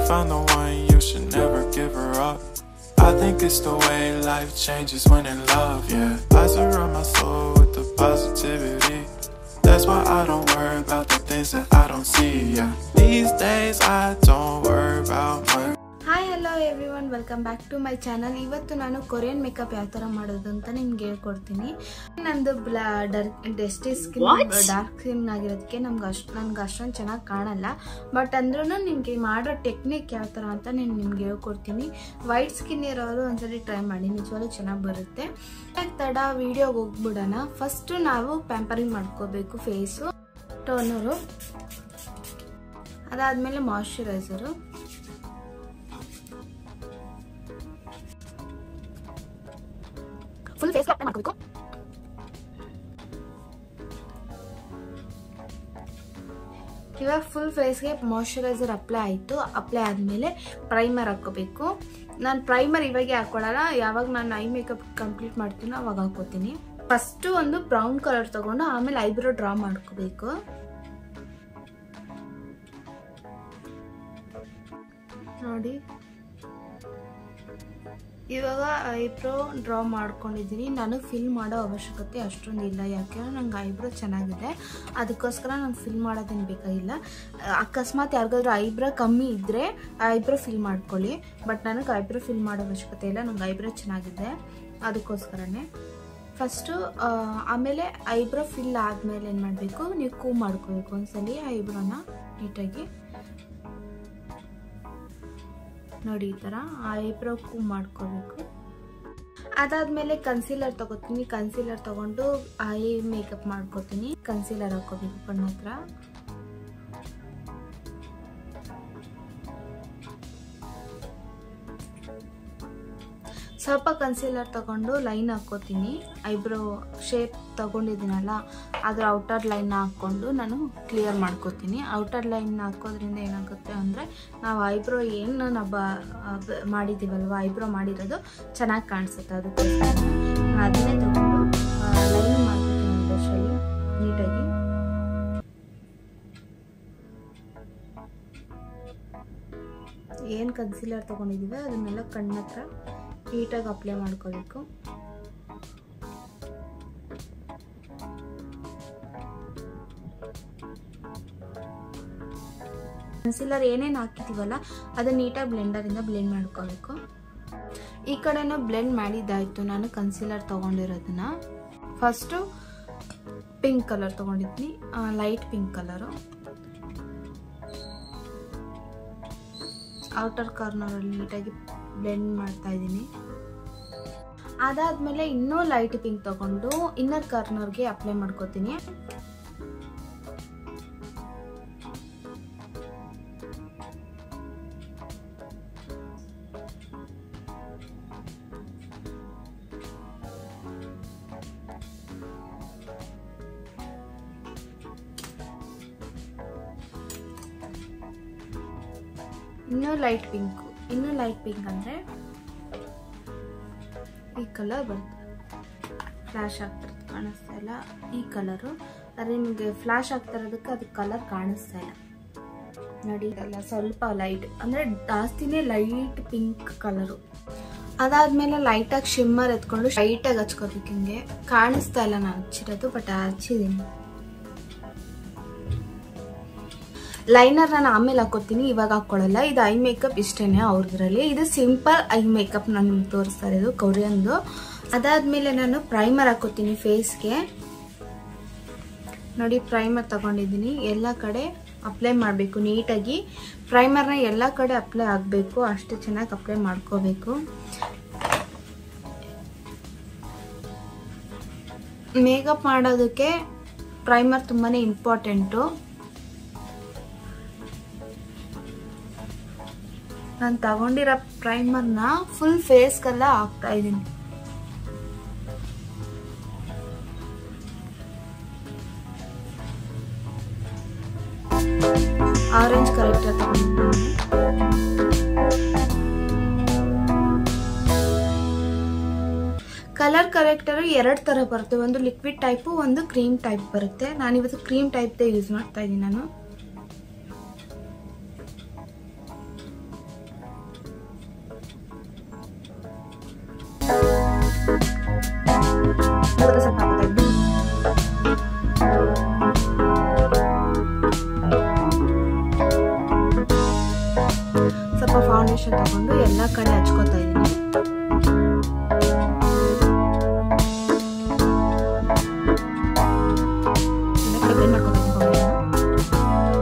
find the one, you should never give her up. I think it's the way life changes when in love, yeah. I surround my soul with the positivity. That's why I don't worry about the things that I don't see, yeah. These days I don't worry about much. Hi hello everyone welcome back to my channel ಇವತ್ತು ನಾನು Korean makeup ಯಾವ ಥರ ಮಾಡೋದು ಅಂತ ನಿಮ್ಗೆ ಹೇಳ್ಕೊಡ್ತೀನಿ ನಂದು ಬ್ಲಾ dark dusty skin dark skin ಆಗಿರೋದಕ್ಕೆ ನಮ್ಗೆ ಅಷ್ಟು ನನ್ಗೆ ಅಷ್ಟೊಂದು ಚೆನ್ನಾಗಿ ಕಾಣಲ್ಲ ಬಟ್ ಅಂದ್ರೂ ನಿಮಗೆ ಮಾಡೋ ಟೆಕ್ನಿಕ್ ಯಾವ ಥರ ಅಂತ ನಾನು ನಿಮ್ಗೆ ಹೇಳ್ಕೊಡ್ತೀನಿ ವೈಟ್ ಸ್ಕಿನ್ ಇರೋರು ಒಂದ್ಸರಿ ಟ್ರೈ ಮಾಡಿ ನಿಜವಾಗ್ಲೂ ಚೆನ್ನಾಗಿ ಬರುತ್ತೆ ಯಾಕ್ ತಡ ವಿಡಿಯೋಗೆ ಹೋಗ್ಬಿಡೋಣ ಫಸ್ಟು ನಾವು ಪ್ಯಾಂಪರಿಂಗ್ ಮಾಡ್ಕೋಬೇಕು ಫೇಸು ಟೋನರು ಅದಾದಮೇಲೆ ಮಾಯ್ಶ್ಚರೈಸರು ಫುಲ್ ಫೇಸ್ ಅಪ್ಲೈ ಮಾಡ್ಕೋಬೇಕು ಇವಾಗ ಫುಲ್ ಫೇಸ್ಗೆ ಮಾಯ್ಶ್ಚರೈಸರ್ ಅಪ್ಲೈ ಆಯಿತು ಅಪ್ಲೈ ಆದಮೇಲೆ ಪ್ರೈಮರ್ ಹಾಕ್ಕೋಬೇಕು ನಾನು ಪ್ರೈಮರ್ ಇವಾಗೆ ಹಾಕೊಳ್ಳಲ್ಲ ಯಾವಾಗ ನಾನು ಐ ಮೇಕಪ್ ಕಂಪ್ಲೀಟ್ ಮಾಡ್ತೀನೋ ಅವಾಗ ಹಾಕೋತೀನಿ ಫಸ್ಟು ಒಂದು ಬ್ರೌನ್ ಕಲರ್ ತಗೊಂಡು ಆಮೇಲೆ ಐಬ್ರೋ ಡ್ರಾ ಮಾಡ್ಕೋಬೇಕು ನೋಡಿ ಇವಾಗ ಐಬ್ರೋ ಡ್ರಾ ಮಾಡ್ಕೊಂಡಿದ್ದೀನಿ ನಾನು ಫಿಲ್ ಮಾಡೋ ಅವಶ್ಯಕತೆ ಅಷ್ಟೊಂದು ಇಲ್ಲ ಯಾಕೆಂದ್ರೆ ನಂಗೆ ಐಬ್ರೋ ಚೆನ್ನಾಗಿದೆ ಅದಕ್ಕೋಸ್ಕರ ನಂಗೆ ಫಿಲ್ ಮಾಡೋದೇನು ಬೇಕಾಗಿಲ್ಲ ಅಕಸ್ಮಾತ್ ಯಾರಿಗಾದ್ರೂ ಐಬ್ರೋ ಕಮ್ಮಿ ಇದ್ದರೆ ಐಬ್ರೋ ಫಿಲ್ ಮಾಡ್ಕೊಳ್ಳಿ ಬಟ್ ನನಗೆ ಐಬ್ರೋ ಫಿಲ್ ಮಾಡೋ ಅವಶ್ಯಕತೆ ಇಲ್ಲ ನಂಗೆ ಐಬ್ರೋ ಚೆನ್ನಾಗಿದೆ ಅದಕ್ಕೋಸ್ಕರನೇ ಫಸ್ಟು ಆಮೇಲೆ ಐಬ್ರೋ ಫಿಲ್ ಆದಮೇಲೆ ಏನು ಮಾಡಬೇಕು ನೀವು ಕೂ ಮಾಡ್ಕೋಬೇಕು ಒಂದ್ಸಲಿ ಐಬ್ರೋನ ನೀಟಾಗಿ ನೋಡಿ ಈ ಥರ ಐಬ್ರೋ ಕೂ ಮಾಡ್ಕೋಬೇಕು ಅದಾದಮೇಲೆ ಕನ್ಸೀಲರ್ ತಗೋತೀನಿ ಕನ್ಸೀಲರ್ ತಗೊಂಡು ಐ ಮೇಕಪ್ ಮಾಡ್ಕೋತೀನಿ ಕನ್ಸೀಲರ್ ಹಾಕೋಬೇಕು ಕಣ್ಣ ಹತ್ರ ಸ್ವಲ್ಪ ಕನ್ಸೀಲರ್ ತಗೊಂಡು ಲೈನ್ ಹಾಕ್ಕೋತೀನಿ ಐಬ್ರೋ ಶೇಪ್ ತಗೊಂಡಿದ್ದೀನಲ್ಲ ಅದರ ಔಟರ್ ಲೈನ್ ಹಾಕ್ಕೊಂಡು ನಾನು ಕ್ಲಿಯರ್ ಮಾಡ್ಕೋತೀನಿ ಔಟರ್ ಲೈನ್ ಹಾಕೋದ್ರಿಂದ ಏನಾಗುತ್ತೆ ಅಂದರೆ ನಾವು ಐಬ್ರೋ ಏನು ನಾವು ಬ ಮಾಡಿದ್ದೀವಲ್ವ ಐಬ್ರೋ ಮಾಡಿರೋದು ಚೆನ್ನಾಗಿ ಕಾಣಿಸುತ್ತೆ ಅದಕ್ಕೋಸ್ಕರ ನಾನು ಅದನ್ನೇ ತಗೊಂಡು ಲೈನ್ ಮಾಡ್ಕೋತೀನಿ ಬ್ರಷಲ್ಲಿ ನೀಟಾಗಿ ಏನು ಕನ್ಸೀಲರ್ ತೊಗೊಂಡಿದ್ದೀವಿ ಅದನ್ನೆಲ್ಲ ಕಣ್ಣ ಹತ್ರ ನೀಟಾಗಿ ಅಪ್ಲೈ ಮಾಡ್ಕೋಬೇಕು ಕನ್ಸಿಲರ್ ಏನೇನು ಹಾಕಿದ್ದೀವಲ್ಲ ಅದನ್ನ ನೀಟಾಗಿ ಬ್ಲೆಂಡರಿಂದ ಬ್ಲೆಂಡ್ ಮಾಡ್ಕೋಬೇಕು ಈ ಕಡೆನೂ ಬ್ಲೆಂಡ್ ಮಾಡಿದ್ದಾಯಿತು ನಾನು ಕನ್ಸಿಲರ್ ತೊಗೊಂಡಿರೋದನ್ನ ಫಸ್ಟು ಪಿಂಕ್ ಕಲರ್ ತೊಗೊಂಡಿದ್ದೀನಿ ಲೈಟ್ ಪಿಂಕ್ ಕಲರು ಔಟರ್ ಕಾರ್ನರಲ್ಲಿ ನೀಟಾಗಿ ಬ್ಲೆಂಡ್ ಮಾಡ್ತಾ ಇದ್ದೀನಿ ಅದಾದಮೇಲೆ ಇನ್ನೂ ಲೈಟ್ ಪಿಂಕ್ ತಗೊಂಡು ಇನ್ನರ್ ಕಾರ್ನರ್ಗೆ ಅಪ್ಲೈ ಮಾಡ್ಕೋತೀನಿ ಇನ್ನೂ ಲೈಟ್ ಪಿಂಕು ಇನ್ನೂ ಲೈಟ್ ಪಿಂಕ್ ಅಂದರೆ ಈ ಕಲರ್ ಬರುತ್ತೆ ಫ್ಲ್ಯಾಶ್ ಆಗ್ತಿರೋದು ಕಾಣಿಸ್ತಾ ಇಲ್ಲ ಈ ಕಲರು ಆದರೆ ನಿಮಗೆ ಫ್ಲ್ಯಾಶ್ ಆಗ್ತಾ ಇರೋದಕ್ಕೆ ಅದು ಕಲರ್ ಕಾಣಿಸ್ತಾ ಇಲ್ಲ ನೋಡಿ ಇದೆಲ್ಲ ಸ್ವಲ್ಪ ಲೈಟ್ ಅಂದರೆ ಜಾಸ್ತಿನೇ ಲೈಟ್ ಪಿಂಕ್ ಕಲರು ಅದಾದಮೇಲೆ ಲೈಟಾಗಿ ಶಿಮ್ಮರ್ ಎತ್ಕೊಂಡು ಲೈಟಾಗಿ ಹಚ್ಕೋಬೇಕು ಹಿಂಗೆ ಕಾಣಿಸ್ತಾ ಇಲ್ಲ ನಾನು ಹಚ್ಚಿರೋದು ಬಟ್ ಹಚ್ಚಿದ್ದೀನಿ ಲೈನರ್ ನಾನು ಆಮೇಲೆ ಹಾಕೋತೀನಿ ಇವಾಗ ಹಾಕೊಳ್ಳಲ್ಲ ಇದು ಐ ಮೇಕಪ್ ಇಷ್ಟೇನೆ ಅವ್ರದ್ರಲ್ಲಿ ಇದು ಸಿಂಪಲ್ ಐ ಮೇಕಪ್ ನಾನು ನಿಮ್ಗೆ ತೋರಿಸ್ತಾ ಇರೋದು ಕೊರಿಯನ್ದು ಅದಾದ್ಮೇಲೆ ನಾನು ಪ್ರೈಮರ್ ಹಾಕೋತೀನಿ ಫೇಸ್ಗೆ ನೋಡಿ ಪ್ರೈಮರ್ ತಗೊಂಡಿದ್ದೀನಿ ಎಲ್ಲ ಕಡೆ ಅಪ್ಲೈ ಮಾಡಬೇಕು ನೀಟಾಗಿ ಪ್ರೈಮರ್ನ ಎಲ್ಲ ಕಡೆ ಅಪ್ಲೈ ಆಗಬೇಕು ಅಷ್ಟು ಚೆನ್ನಾಗಿ ಅಪ್ಲೈ ಮಾಡ್ಕೋಬೇಕು ಮೇಕಪ್ ಮಾಡೋದಕ್ಕೆ ಪ್ರೈಮರ್ ತುಂಬಾ ಇಂಪಾರ್ಟೆಂಟು ನಾನು ತಗೊಂಡಿರೋ ಪ್ರೈಮರ್ನ ಫುಲ್ ಫೇಸ್ಗೆಲ್ಲ ಹಾಕ್ತಾ ಇದ್ದೀನಿ ಆರೆಂಜ್ ಕರೆಕ್ಟರ್ ತಗೊಂಡಿದ್ದೀನಿ ಕಲರ್ ಕರೆಕ್ಟರ್ ಎರಡು ಥರ ಬರುತ್ತೆ ಒಂದು ಲಿಕ್ವಿಡ್ ಟೈಪು ಒಂದು ಕ್ರೀಮ್ ಟೈಪ್ ಬರುತ್ತೆ ನಾನಿವತ್ತು ಕ್ರೀಮ್ ಟೈಪ್ದೇ ಯೂಸ್ ಮಾಡ್ತಾ ಇದ್ದೀನಿ ನಾನು ಸ್ವಲ್ಪ ಫೌಂಡೇಶನ್ ತಗೊಂಡು ಎಲ್ಲ ಕಡೆ ಹಚ್ಕೋತಾ ಇದ್ದೀನಿ ಎಲ್ಲ ಕಡೆ blend ಮಾಡ್ಕೊಬೇಕು foundation.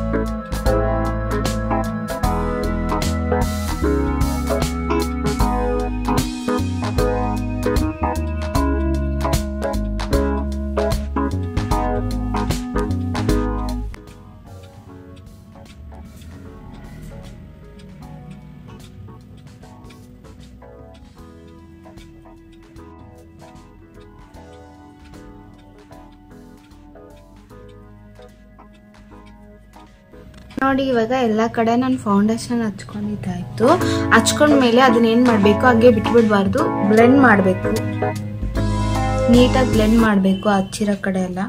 ನೋಡಿ ಇವಾಗ ಎಲ್ಲ ಕಡೆ ನಾನು ಫೌಂಡೇಶನ್ ಹಚ್ಕೊಂಡಿದ್ದಾಯ್ತು ಹಚ್ಕೊಂಡ್ಮೇಲೆ ಅದನ್ನ ಏನ್ ಮಾಡ್ಬೇಕು ಹಾಗೆ ಬಿಟ್ಬಿಡ್ಬಾರ್ದು ಬ್ಲೆಂಡ್ ಮಾಡಬೇಕು ನೀಟಾಗಿ ಬ್ಲೆಂಡ್ ಮಾಡಬೇಕು ಹಚ್ಚಿರೋ ಕಡೆ ಎಲ್ಲ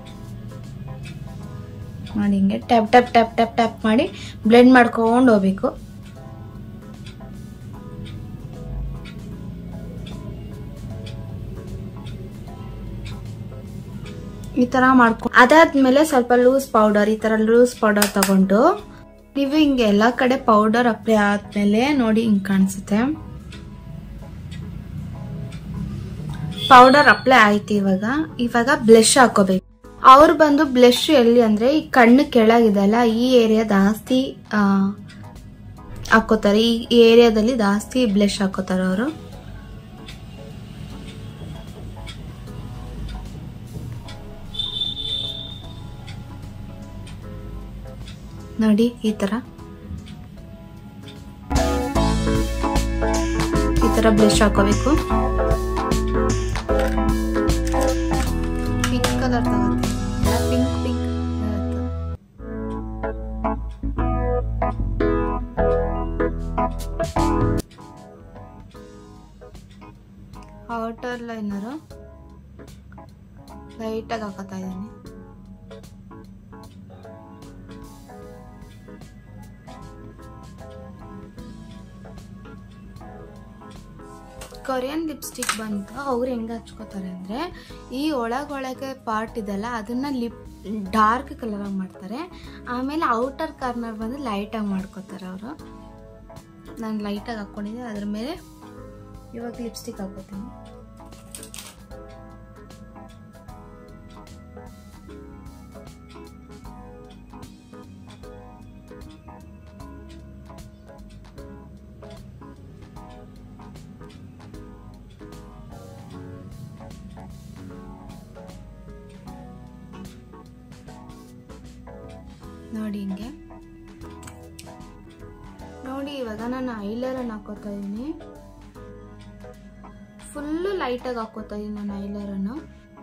ನೋಡಿ ಹಿಂಗೆ tap tap tap tap tap ಮಾಡಿ ಬ್ಲೆಂಡ್ ಮಾಡ್ಕೊಂಡು ಹೋಗ್ಬೇಕು ಈ ತರ ಮಾಡ್ಕೊಂಡು ಅದಾದ್ಮೇಲೆ ಸ್ವಲ್ಪ ಲೂಸ್ ಪೌಡರ್ ಈ ತರ ಲೂಸ್ ಪೌಡರ್ ತಗೊಂಡು ನೀವು ಹಿಂಗೆ ಎಲ್ಲಾ ಕಡೆ ಪೌಡರ್ ಅಪ್ಲೈ ಆದ್ಮೇಲೆ ನೋಡಿ ಹಿಂಗ್ ಕಾಣಿಸುತ್ತೆ ಪೌಡರ್ ಅಪ್ಲೈ ಆಯ್ತು ಇವಾಗ ಇವಾಗ ಬ್ಲಷ್ ಹಾಕೋಬೇಕು ಅವ್ರು ಬಂದು ಬ್ಲಷ್ ಎಲ್ಲಿ ಅಂದ್ರೆ ಈ ಕಣ್ಣು ಕೆಳಗಿದೆಲ್ಲ ಈ ಏರಿಯಾ ಜಾಸ್ತಿ ಆ, ಹಾಕೋತಾರೆ ಈ ಏರಿಯಾದಲ್ಲಿ ಜಾಸ್ತಿ ಬ್ಲಷ್ ಹಾಕೋತಾರೆ ಅವರು ನೋಡಿ ಈ ತರ ಈ ತರ ಬ್ಲಷ್ ಹಾಕೋಬೇಕು ಪಿಂಕ್ ಕಲರ್ ತಗೋತೀನಿ ಪಿಂಕ್ ಪಿಂಕ್ ಔಟರ್ ಲೈನರು ಲೈಟಾಗಿ ಹಾಕೋತಾ ಇದ್ದೀನಿ ಕೊರಿಯನ್ ಲಿಪ್ಸ್ಟಿಕ್ ಬಂತು ಅವ್ರು ಹೆಂಗೆ ಹಚ್ಕೋತಾರೆ ಅಂದರೆ ಈ ಒಳಗೊಳಗೆ ಪಾರ್ಟ್ ಇದೆಲ್ಲ ಅದನ್ನ ಲಿಪ್ ಡಾರ್ಕ್ ಕಲರಾಗಿ ಮಾಡ್ತಾರೆ ಆಮೇಲೆ ಔಟರ್ ಕಾರ್ನರ್ ಬಂದು ಲೈಟಾಗಿ ಮಾಡ್ಕೋತಾರೆ ಅವರು ನಾನು ಲೈಟಾಗಿ ಹಾಕ್ಕೊಂಡಿದ್ದೆ ಅದ್ರ ಮೇಲೆ ಇವಾಗ ಲಿಪ್ಸ್ಟಿಕ್ ಹಾಕೋತೀನಿ ನೋಡಿ ಹಿಂಗೆ ನೋಡಿ ಇವಾಗ ನಾನು ಐಲರನ್ನು ಹಾಕೋತಾ ಇದ್ದೀನಿ ಫುಲ್ಲು ಲೈಟಾಗಿ ಹಾಕೋತಾ ಇದ್ದೀನಿ ನಾನು ಐಲರನ್ನು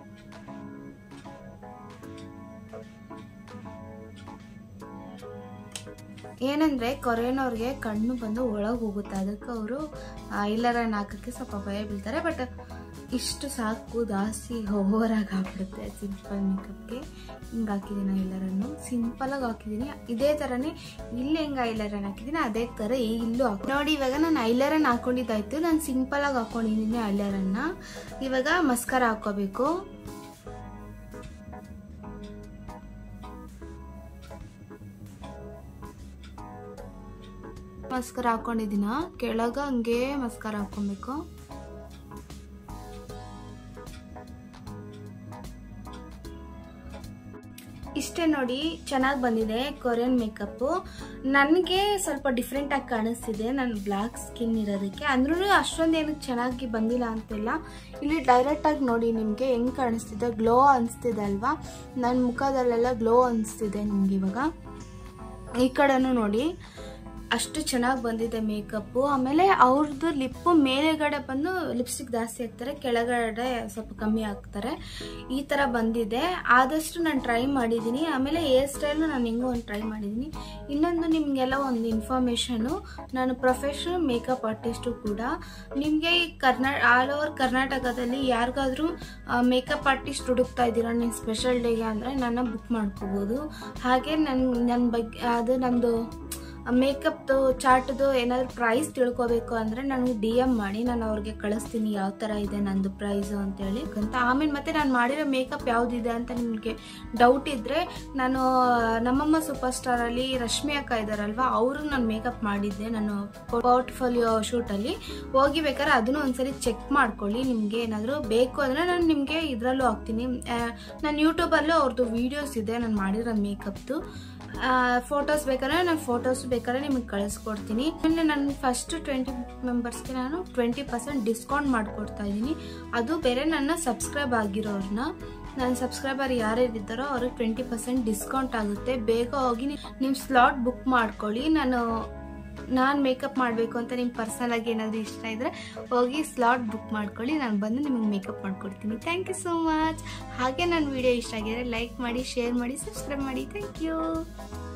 ಏನಂದ್ರೆ ಕೊರಿಯನವ್ರಿಗೆ ಕಣ್ಣು ಬಂದು ಒಳಗೆ ಹೋಗುತ್ತೆ ಅದಕ್ಕೆ ಅವರು ಐಲರನ್ನು ಹಾಕೋಕ್ಕೆ ಸ್ವಲ್ಪ ಭಯ ಬೀಳ್ತಾರೆ ಬಟ್ ಇಷ್ಟು ಸಾಕು ಜಾಸ್ತಿ ಓವರ್ ಆಗಿ ಹಾಕ್ಬಿಡುತ್ತೆ ಸಿಂಪಲ್ ಮೇಕಪ್ಗೆ ಹಿಂಗೆ ಹಾಕಿದ್ದೀನಿ ಐಲರನ್ನು ಸಿಂಪಲಾಗಿ ಹಾಕಿದ್ದೀನಿ ಇದೇ ಥರನೇ ಇಲ್ಲಿ ಹೆಂಗೆ ಐಲರನ್ನು ಹಾಕಿದ್ದೀನಿ ಅದೇ ಥರ ಇಲ್ಲೂ ಹಾಕಿ ನೋಡಿ ಇವಾಗ ನಾನು ಐಲರನ್ನು ಹಾಕೊಂಡಿದ್ದಾಯ್ತು ನಾನು ಸಿಂಪಲಾಗಿ ಹಾಕೊಂಡಿದ್ದೀನಿ ಐಲರನ್ನು ಇವಾಗ ಮಸ್ಕರ ಹಾಕೋಬೇಕು ಮಸ್ಕರ ಹಾಕೊಂಡಿದ್ದೀನ ಕೆಳಗ ಹಂಗೆ ಮಸ್ಕರ ಹಾಕೊಬೇಕು ಇಷ್ಟೇ ನೋಡಿ ಚೆನ್ನಾಗಿ ಬಂದಿದೆ ಕೊರಿಯನ್ ಮೇಕಪ್ಪು ನನಗೆ ಸ್ವಲ್ಪ ಡಿಫ್ರೆಂಟ್ ಆಗಿ ಕಾಣಿಸ್ತಿದೆ ನನ್ನ ಬ್ಲ್ಯಾಕ್ ಸ್ಕಿನ್ ಇರೋದಕ್ಕೆ ಅಂದ್ರೂ ಅಷ್ಟೊಂದೇನು ಚೆನ್ನಾಗಿ ಬಂದಿಲ್ಲ ಅಂತಿಲ್ಲ ಇಲ್ಲಿ ಡೈರೆಕ್ಟಾಗಿ ನೋಡಿ ನಿಮಗೆ ಹೆಂಗೆ ಕಾಣಿಸ್ತಿದೆ ಗ್ಲೋ ಅನಿಸ್ತಿದೆ ಅಲ್ವಾ ನನ್ನ ಮುಖದಲ್ಲೆಲ್ಲ ಗ್ಲೋ ಅನಿಸ್ತಿದೆ ನಿಮ್ಗೆ ಇವಾಗ ಈ ಕಡೆನೂ ನೋಡಿ ಅಷ್ಟು ಚೆನ್ನಾಗಿ ಬಂದಿದೆ ಮೇಕಪ್ಪು ಆಮೇಲೆ ಅವ್ರದ್ದು ಲಿಪ್ಪು ಮೇಲೆಗಡೆ ಬಂದು ಲಿಪ್ಸ್ಟಿಕ್ ಜಾಸ್ತಿ ಹಾಕ್ತಾರೆ ಕೆಳಗಡೆ ಸ್ವಲ್ಪ ಕಮ್ಮಿ ಹಾಕ್ತಾರೆ ಈ ಥರ ಬಂದಿದೆ ಆದಷ್ಟು ನಾನು ಟ್ರೈ ಮಾಡಿದ್ದೀನಿ ಆಮೇಲೆ ಹೇರ್ ಸ್ಟೈಲು ನಾನು ಹೆಂಗೋ ಒಂದು ಟ್ರೈ ಮಾಡಿದ್ದೀನಿ ಇನ್ನೊಂದು ನಿಮಗೆಲ್ಲ ಒಂದು ಇನ್ಫಾರ್ಮೇಷನು ನಾನು ಪ್ರೊಫೆಷನಲ್ ಮೇಕಪ್ ಆರ್ಟಿಸ್ಟು ಕೂಡ ನಿಮಗೆ ಈ ಕರ್ನಾ ಆಲ್ ಓವರ್ ಕರ್ನಾಟಕದಲ್ಲಿ ಯಾರಿಗಾದ್ರೂ ಮೇಕಪ್ ಆರ್ಟಿಸ್ಟ್ ಹುಡುಕ್ತಾ ಇದ್ದೀರಾ ನೀವು ಸ್ಪೆಷಲ್ ಡೇಗೆ ಅಂದರೆ ನನ್ನ ಬುಕ್ ಮಾಡ್ಕೋಬೋದು ಹಾಗೆ ನನ್ನ ನನ್ನ ಬಗ್ಗೆ ಅದು ನಂದು ಮೇಕಪ್ದು ಚಾರ್ಟ್ದು ಏನಾದರೂ ಪ್ರೈಸ್ ತಿಳ್ಕೊಬೇಕು ಅಂದರೆ ನನಗೆ ಡಿ ಎಮ್ ಮಾಡಿ ನಾನು ಅವ್ರಿಗೆ ಕಳಿಸ್ತೀನಿ ಯಾವ ಥರ ಇದೆ ನಂದು ಪ್ರೈಸು ಅಂತೇಳಿ ಅಂತ ಆಮೇಲೆ ಮತ್ತೆ ನಾನು ಮಾಡಿರೋ ಮೇಕಪ್ ಯಾವುದಿದೆ ಅಂತ ನಿಮಗೆ ಡೌಟ್ ಇದ್ದರೆ ನಾನು ನಮ್ಮಮ್ಮ ಸೂಪರ್ ಸ್ಟಾರಲ್ಲಿ ರಶ್ಮಿ ಅಕ್ಕ ಇದ್ದಾರಲ್ವ ಅವ್ರಿಗೆ ನಾನು ಮೇಕಪ್ ಮಾಡಿದ್ದೆ ನಾನು ಪೋರ್ಟ್ಫೋಲಿಯೋ ಶೂಟಲ್ಲಿ ಹೋಗಿ ಬೇಕಾದ್ರೆ ಅದನ್ನು ಒಂದ್ಸರಿ ಚೆಕ್ ಮಾಡ್ಕೊಳ್ಳಿ ನಿಮಗೆ ಏನಾದರೂ ಬೇಕು ಅಂದರೆ ನಾನು ನಿಮಗೆ ಇದರಲ್ಲೂ ಹಾಕ್ತೀನಿ ನಾನು ಯೂಟ್ಯೂಬಲ್ಲೂ ಅವ್ರದ್ದು ವೀಡಿಯೋಸ್ ಇದೆ ನಾನು ಮಾಡಿರೋ ಮೇಕಪ್ದು ಫೋಟೋಸ್ ಬೇಕಾದ್ರೆ ನಾನು ಫೋಟೋಸ್ ಬೇಕಾದ್ರೆ ನಿಮಗೆ ಕಳಿಸ್ಕೊಡ್ತೀನಿ ಆಮೇಲೆ ನಾನು ಫಸ್ಟ್ ಟ್ವೆಂಟಿ ಮೆಂಬರ್ಸ್ಗೆ ನಾನು ಟ್ವೆಂಟಿ ಪರ್ಸೆಂಟ್ ಡಿಸ್ಕೌಂಟ್ ಮಾಡಿಕೊಡ್ತಾ ಇದ್ದೀನಿ ಅದು ಬೇರೆ ನನ್ನ ಸಬ್ಸ್ಕ್ರೈಬ್ ಆಗಿರೋರನ್ನ ನನ್ನ ಸಬ್ಸ್ಕ್ರೈಬರ್ ಯಾರ್ಯಾರಿದ್ದಾರೋ ಅವ್ರಿಗೆ ಟ್ವೆಂಟಿ ಪರ್ಸೆಂಟ್ ಡಿಸ್ಕೌಂಟ್ ಆಗುತ್ತೆ ಬೇಗ ಹೋಗಿ ನಿಮ್ಮ ಸ್ಲಾಟ್ ಬುಕ್ ಮಾಡ್ಕೊಳ್ಳಿ ನಾನು ನಾನು ಮೇಕಪ್ ಮಾಡಬೇಕು ಅಂತ ನಿಮ್ಗೆ ಪರ್ಸನಲ್ ಆಗಿ ಏನಾದರೂ ಇಷ್ಟ ಇದ್ದರೆ ಹೋಗಿ ಸ್ಲಾಟ್ ಬುಕ್ ಮಾಡ್ಕೊಳ್ಳಿ ನಾನು ಬಂದು ನಿಮಗೆ ಮೇಕಪ್ ಮಾಡ್ಕೊಡ್ತೀನಿ ಥ್ಯಾಂಕ್ ಯು ಸೋ ಮಚ್ ಹಾಗೆ ನನ್ನ ವಿಡಿಯೋ ಇಷ್ಟ ಆಗಿದ್ರೆ ಲೈಕ್ ಮಾಡಿ ಶೇರ್ ಮಾಡಿ ಸಬ್ಸ್ಕ್ರೈಬ್ ಮಾಡಿ ಥ್ಯಾಂಕ್ ಯು